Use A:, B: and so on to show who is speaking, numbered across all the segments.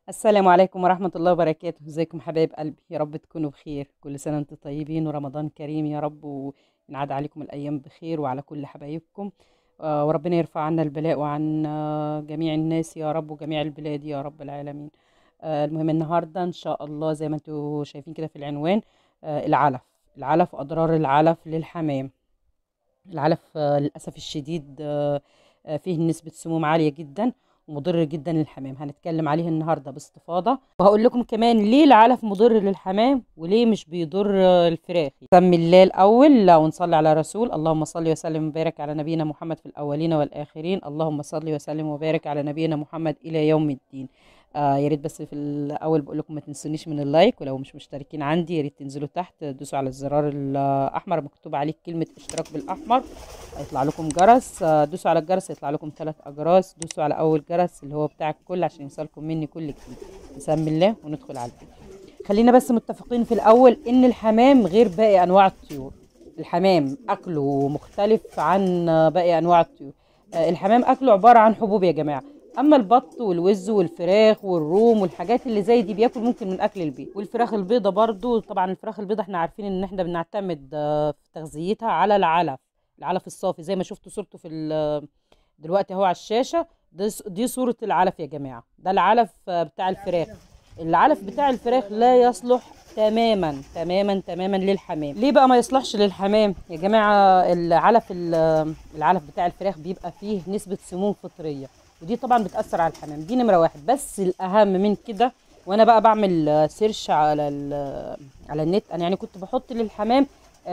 A: السلام عليكم ورحمة الله وبركاته ازيكم حبايب قلبي يا رب تكونوا بخير كل سنة وانتم طيبين ورمضان كريم يا رب وينعاد عليكم الأيام بخير وعلى كل حبايبكم آه، وربنا يرفع عنا البلاء وعن آه، جميع الناس يا رب وجميع البلاد يا رب العالمين آه، المهم النهاردة إن شاء الله زي ما انتم شايفين كده في العنوان آه، العلف العلف وأضرار العلف للحمام العلف آه، للأسف الشديد آه، آه، فيه نسبة سموم عالية جدا ومضر جدا للحمام هنتكلم عليه النهارده باستفاضة وهقول لكم كمان ليه العلف مضر للحمام وليه مش بيضر آه، الفراخ سمي الله الأول ونصلي على رسول اللهم صل وسلم وبارك على نبينا محمد في الأولين والآخرين اللهم صل وسلم وبارك على نبينا محمد إلى يوم الدين آه يا ريت بس في الاول بقول لكم ما تنسونيش من اللايك ولو مش مشتركين عندي يا ريت تنزلوا تحت دوسوا على الزرار الاحمر مكتوب عليه كلمه اشتراك بالاحمر هيطلع لكم جرس آه، دوسوا على الجرس هيطلع لكم ثلاث اجراس دوسوا على اول جرس اللي هو بتاع الكل عشان يوصلكم مني كل جديد بسم الله وندخل على الفيديو خلينا بس متفقين في الاول ان الحمام غير باقي انواع الطيور الحمام اكله مختلف عن باقي انواع الطيور آه، الحمام اكله عباره عن حبوب يا جماعه اما البط والوز والفراخ والروم والحاجات اللي زي دي بياكل ممكن من اكل البيت والفراخ البيضه برضو طبعا الفراخ البيضه احنا عارفين ان احنا بنعتمد آه، في تغذيتها على العلف العلف الصافي زي ما شفتوا صورته في ال- دلوقتي اهو على الشاشه دي ص- دي صوره العلف يا جماعه ده العلف آه، بتاع الفراخ العلف بتاع الفراخ لا يصلح تماما تماما تماما للحمام ليه بقى ما يصلحش للحمام يا جماعه العلف ال- العلف بتاع الفراخ بيبقى فيه نسبه سموم فطريه ودي طبعا بتاثر على الحمام دي نمره واحد بس الاهم من كده وانا بقى بعمل آه، سيرش على ال- على النت انا يعني كنت بحط للحمام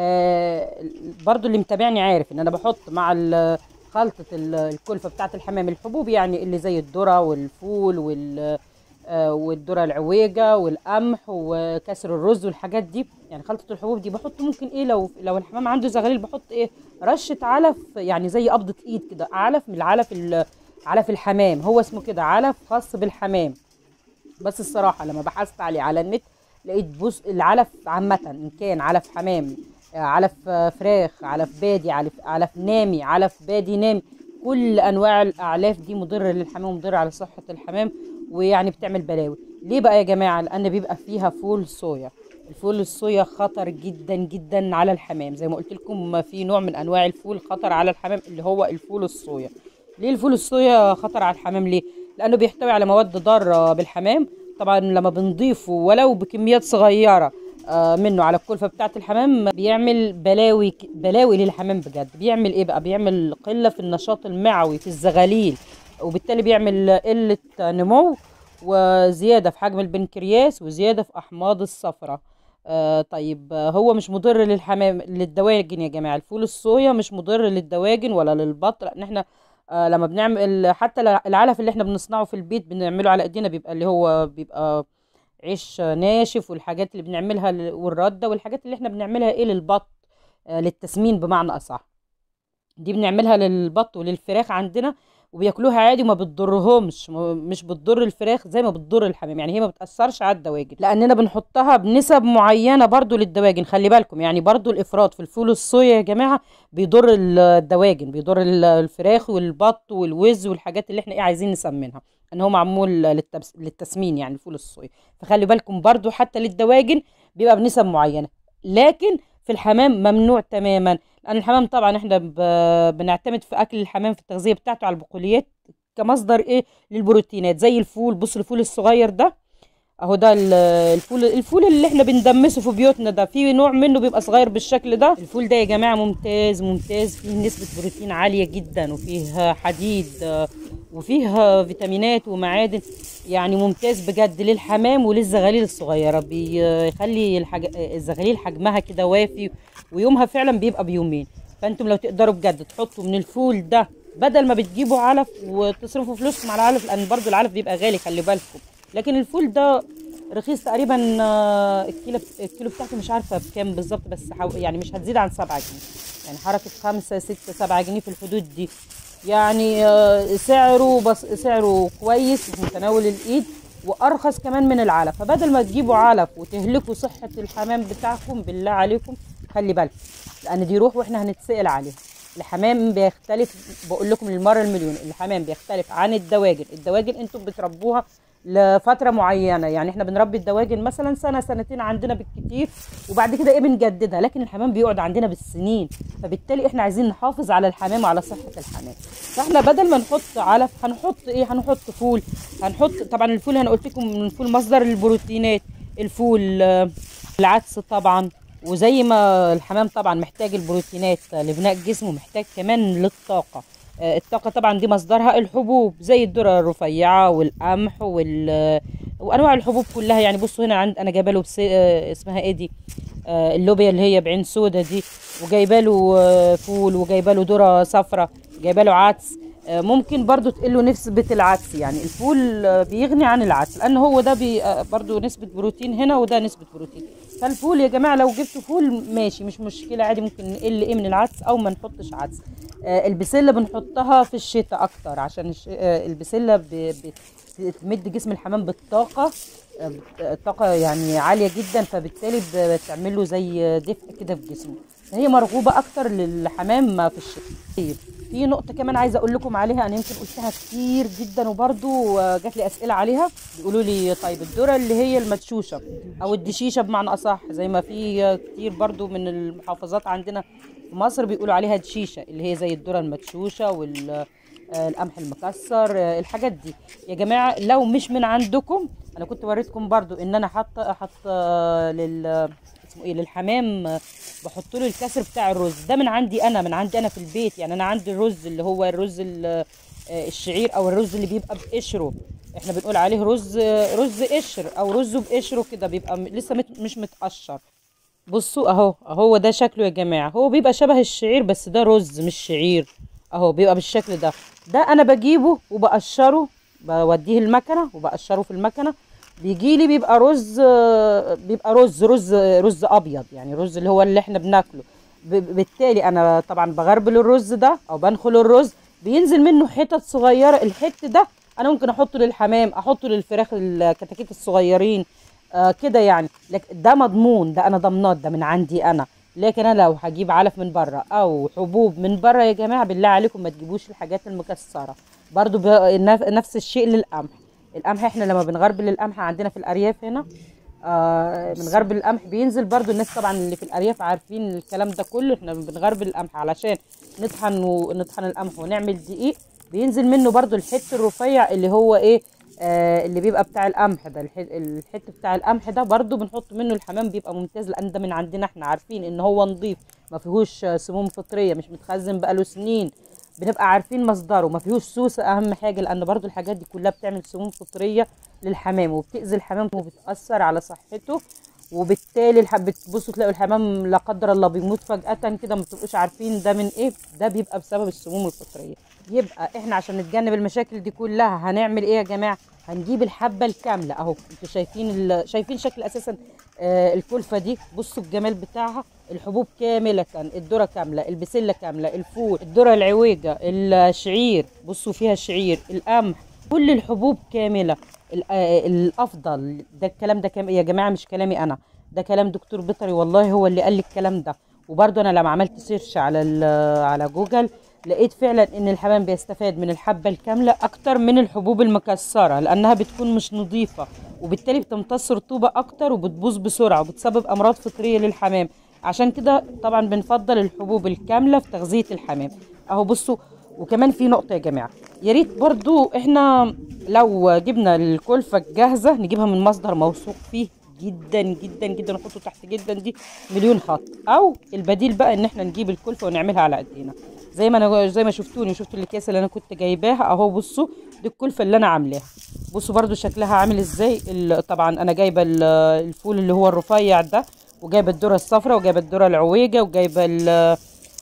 A: آه، برضو اللي متابعني عارف ان انا بحط مع ال- خلطة ال- الكلفة بتاعة الحمام الحبوب يعني اللي زي الذرة والفول وال آه، والذرة العويجة والقمح وكسر الرز والحاجات دي يعني خلطة الحبوب دي بحط ممكن ايه لو لو الحمام عنده زغاليل بحط ايه رشة علف يعني زي قبضة ايد كده علف من العلف ال- علف الحمام هو اسمه كده علف خاص بالحمام بس الصراحة لما بحثت عليه على النت لقيت بص العلف عامة إن كان علف حمام آه، علف آه، فراخ علف بادي علف علف نامي علف بادي نامي كل أنواع الأعلاف دي مضرة للحمام ومضرة على صحة الحمام ويعني بتعمل بلاوي ليه بقى يا جماعة لأن بيبقى فيها فول صويا الفول الصويا خطر جدا جدا على الحمام زي ما قلت لكم في نوع من أنواع الفول خطر على الحمام اللي هو الفول الصويا ليه الفول الصويا خطر على الحمام ليه لانه بيحتوي على مواد ضاره بالحمام طبعا لما بنضيفه ولو بكميات صغيره آه، منه على الكلفه بتاعه الحمام بيعمل بلاوي ك- بلاوي للحمام بجد بيعمل ايه بقى بيعمل قله في النشاط المعوي في الزغاليل وبالتالي بيعمل قله نمو وزياده في حجم البنكرياس وزياده في احماض الصفرة آه طيب آه، هو مش مضر للحمام للدواجن يا جماعه الفول الصويا مش مضر للدواجن ولا للبط لان احنا آه لما بنعمل حتى الع- العلف اللي احنا بنصنعه في البيت بنعمله على ايدينا بيبقى اللي هو بيبقى عيش ناشف والحاجات اللي بنعملها ل- والردة والحاجات اللي احنا بنعملها ايه للبط آه للتسمين بمعنى اصح دي بنعملها للبط وللفراخ عندنا وبياكلوها عادي وما بتضرهمش م- مش بتضر الفراخ زي ما بتضر الحمام يعني هي ما بتأثرش على الدواجن لأننا بنحطها بنسب معينة برضو للدواجن خلي بالكم يعني برضو الإفراط في الفول الصويا يا جماعة بيضر ال- الدواجن بيضر ال- الفراخ والبط والوز والحاجات اللي احنا ايه عايزين نسمنها ان هو معمول للتبس... للتسمين يعني الفول الصويا فخلي بالكم برضو حتى للدواجن بيبقى بنسب معينة لكن في الحمام ممنوع تماما لان الحمام طبعا احنا ب... بنعتمد في اكل الحمام في التغذيه بتاعته على البقوليات كمصدر ايه للبروتينات زي الفول بص الفول الصغير ده اهو ده ال- الفول الفول اللي احنا بندمسه في بيوتنا ده في نوع منه بيبقى صغير بالشكل ده الفول ده يا جماعه ممتاز ممتاز فيه نسبه بروتين عاليه جدا وفيه حديد آه، وفيه فيتامينات ومعادن يعني ممتاز بجد للحمام وللزغاليل الصغيره بيخلي الحاج... الزغاليل حجمها كده وافي ويومها فعلا بيبقى بيومين فانتم لو تقدروا بجد تحطوا من الفول ده بدل ما بتجيبوا علف وتصرفوا فلوسكم على العلف لان برضو العلف بيبقى غالي خلي بالكم لكن الفول ده رخيص تقريبا آه، الكيلو الكيلو بتاعته مش عارفه بكام بالظبط بس حو... يعني مش هتزيد عن 7 جنيه يعني حركه 5 6 7 جنيه في الحدود دي يعني آه، سعره بس سعره كويس في متناول الايد وارخص كمان من العلف فبدل ما تجيبوا علف وتهلكوا صحه الحمام بتاعكم بالله عليكم خلي بالكم لان دي روح واحنا هنتسال عليها الحمام بيختلف بقول لكم للمره المليون الحمام بيختلف عن الدواجن الدواجن انتم بتربوها لفتره معينه يعني احنا بنربي الدواجن مثلا سنه سنتين عندنا بالكتير وبعد كده ايه بنجددها لكن الحمام بيقعد عندنا بالسنين فبالتالي احنا عايزين نحافظ على الحمام وعلى صحه الحمام فاحنا بدل ما نحط علف هنحط ايه هنحط فول هنحط طبعا الفول انا قلت لكم من الفول مصدر البروتينات الفول آه، العدس طبعا وزي ما الحمام طبعا محتاج البروتينات لبناء جسمه محتاج كمان للطاقه آه، الطاقه طبعا دي مصدرها الحبوب زي الذره الرفيعه والقمح وال وانواع الحبوب كلها يعني بصوا هنا عند انا جايبه له بس... آه، اسمها ايه دي آه، اللوبيا اللي هي بعين سودا دي وجايبه له آه، فول وجايبه له ذره صفراء جايبه له عدس آه، ممكن برضو تقله نسبة العدس يعني الفول آه، بيغني عن العدس لأن هو ده بي آه، برضو نسبة بروتين هنا وده نسبة بروتين فالفول يا جماعة لو جبتوا فول ماشي مش مشكلة عادي ممكن نقل ايه من العدس أو ما نحطش عدس آه، البسلة بنحطها في الشتاء أكتر عشان الش... آه، البسلة ب... ب... بتمد جسم الحمام بالطاقة آه، الطاقة يعني عالية جدا فبالتالي ب- بتعمل له زي دفء كده في جسمه هي مرغوبة أكتر للحمام في الشتاء طيب في نقطة كمان عايزة أقول لكم عليها أنا يمكن قلتها كتير جدا وبرضو آه، جات لي أسئلة عليها بيقولوا لي طيب الذرة اللي هي المدشوشة أو الدشيشة بمعنى أصح زي ما في آه، كتير برضو من المحافظات عندنا في مصر بيقولوا عليها دشيشة اللي هي زي الذرة المدشوشة وال آه، القمح المكسر آه، الحاجات دي يا جماعة لو مش من عندكم أنا كنت وريتكم برضو إن أنا حاطة حاطة لل اسمه ايه للحمام آه، بحط له الكسر بتاع الرز ده من عندي انا من عندي انا في البيت يعني انا عندي الرز اللي هو الرز ال- آه، الشعير او الرز اللي بيبقى بقشره احنا بنقول عليه رز آه، رز قشر او رز بقشره كده بيبقى م- لسه مت- مش متقشر بصوا اهو اهو ده شكله يا جماعه هو بيبقى شبه الشعير بس ده رز مش شعير اهو بيبقى بالشكل ده ده انا بجيبه وبقشره بوديه المكنه وبقشره في المكنه بيجي لي بيبقى رز آه، بيبقى رز رز رز ابيض يعني رز اللي هو اللي احنا بناكله ب- بالتالي انا طبعا بغربل الرز ده او بنخل الرز بينزل منه حتت صغيره الحت ده انا ممكن احطه للحمام احطه للفراخ الكتاكيت الصغيرين آه كده يعني لكن ده مضمون ده انا ضمنات ده من عندي انا لكن انا لو هجيب علف من بره او حبوب من بره يا جماعه بالله عليكم ما تجيبوش الحاجات المكسره برضو ب- نف- نفس الشيء للقمح القمح احنا لما بنغربل القمح عندنا في الارياف هنا آه بنغربل القمح بينزل برضو الناس طبعا اللي في الارياف عارفين الكلام ده كله احنا بنغربل القمح علشان نطحن ونطحن القمح ونعمل دقيق بينزل منه برضو الحت الرفيع اللي هو ايه آه اللي بيبقى بتاع القمح ده الح- الحت بتاع القمح ده برضو بنحط منه الحمام بيبقى ممتاز لان ده من عندنا احنا عارفين ان هو نظيف ما فيهوش آه، سموم فطريه مش متخزن بقاله سنين بنبقى عارفين مصدره ما فيهوش سوسه اهم حاجه لان برضو الحاجات دي كلها بتعمل سموم فطريه للحمام وبتاذي الحمام وبتاثر على صحته وبالتالي الح- بتبصوا تلاقوا الحمام لا قدر الله بيموت فجاه كده ما بتبقوش عارفين ده من ايه ده بيبقى بسبب السموم الفطريه يبقى احنا عشان نتجنب المشاكل دي كلها هنعمل ايه يا جماعه هنجيب الحبه الكامله اهو انتوا شايفين ال... شايفين شكل اساسا آه الكلفه دي بصوا الجمال بتاعها الحبوب كامله الذره كامله البسله كامله الفول الذره العويجه الشعير بصوا فيها الشعير القمح كل الحبوب كامله ال- آه، الافضل ده الكلام ده كلام يا جماعه مش كلامي انا ده كلام دكتور بيطري والله هو اللي قال لي الكلام ده وبرضه انا لما عملت سيرش على ال- على جوجل لقيت فعلا ان الحمام بيستفاد من الحبه الكامله اكتر من الحبوب المكسره لانها بتكون مش نظيفه وبالتالي بتمتص رطوبه اكتر وبتبوظ بسرعه وبتسبب امراض فطريه للحمام عشان كده طبعا بنفضل الحبوب الكامله في تغذيه الحمام اهو بصوا وكمان في نقطة يا جماعة يا ريت برضو احنا لو جبنا الكلفة الجاهزة نجيبها من مصدر موثوق فيه جدا جدا جدا نحطه تحت جدا دي مليون خط او البديل بقى ان احنا نجيب الكلفة ونعملها على قدنا زي ما انا زي ما شفتوني شفتوا الاكياس اللي انا كنت جايباها اهو بصوا دي الكلفة اللي انا عاملاها بصوا برضو شكلها عامل ازاي ال- طبعا انا جايبة ال- الفول اللي هو الرفيع ده وجايبة الذرة الصفراء وجايبة الذرة العويجة وجايبة ال-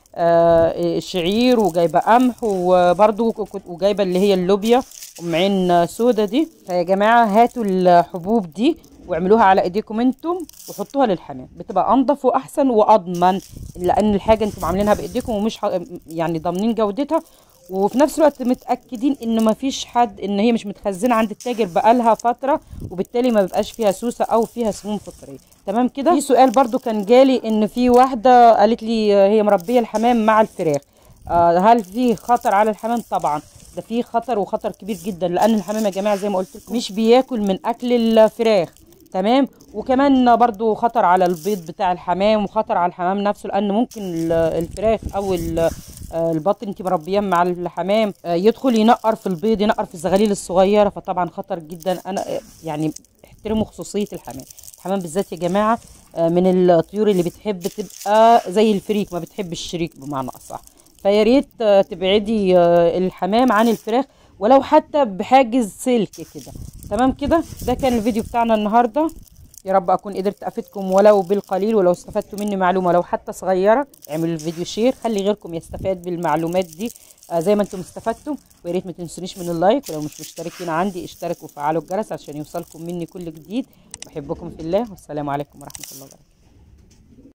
A: آه، الشعير وجايبه قمح وبرضو كنت- وجايبه اللي هي اللوبيا ام عين سودا دي فيا جماعه هاتوا الحبوب دي واعملوها على ايديكم انتم وحطوها للحمام بتبقى انضف واحسن واضمن لان الحاجه انتم عاملينها بايديكم ومش ح- يعني ضامنين جودتها وفي نفس الوقت متاكدين ان مفيش حد ان هي مش متخزنه عند التاجر بقالها فتره وبالتالي ما بيبقاش فيها سوسه او فيها سموم فطريه تمام كده في سؤال برضو كان جالي ان في واحده قالت لي هي مربيه الحمام مع الفراخ آه، هل في خطر على الحمام طبعا ده فيه خطر وخطر كبير جدا لان الحمام يا جماعه زي ما قلت لكم مش بياكل من اكل الفراخ تمام وكمان برضو خطر على البيض بتاع الحمام وخطر على الحمام نفسه لان ممكن ال- الفراخ او ال- آه، البط انت مربياه مع الحمام آه، يدخل ينقر في البيض ينقر في الزغاليل الصغيره فطبعا خطر جدا انا آه، يعني احترموا خصوصيه الحمام الحمام بالذات يا جماعه آه، من الطيور اللي بتحب تبقى زي الفريك ما بتحب الشريك بمعنى اصح فيا ريت آه، تبعدي آه، الحمام عن الفراخ ولو حتى بحاجز سلك كده تمام كده ده كان الفيديو بتاعنا النهارده يا رب اكون قدرت افيدكم ولو بالقليل ولو استفدتوا مني معلومه لو حتى صغيره اعملوا الفيديو شير خلي غيركم يستفاد بالمعلومات دي آه زي ما انتم استفدتم ويا ريت ما تنسونيش من اللايك ولو مش مشتركين عندي اشتركوا وفعلوا الجرس عشان يوصلكم مني كل جديد بحبكم في الله والسلام عليكم ورحمه الله وبركاته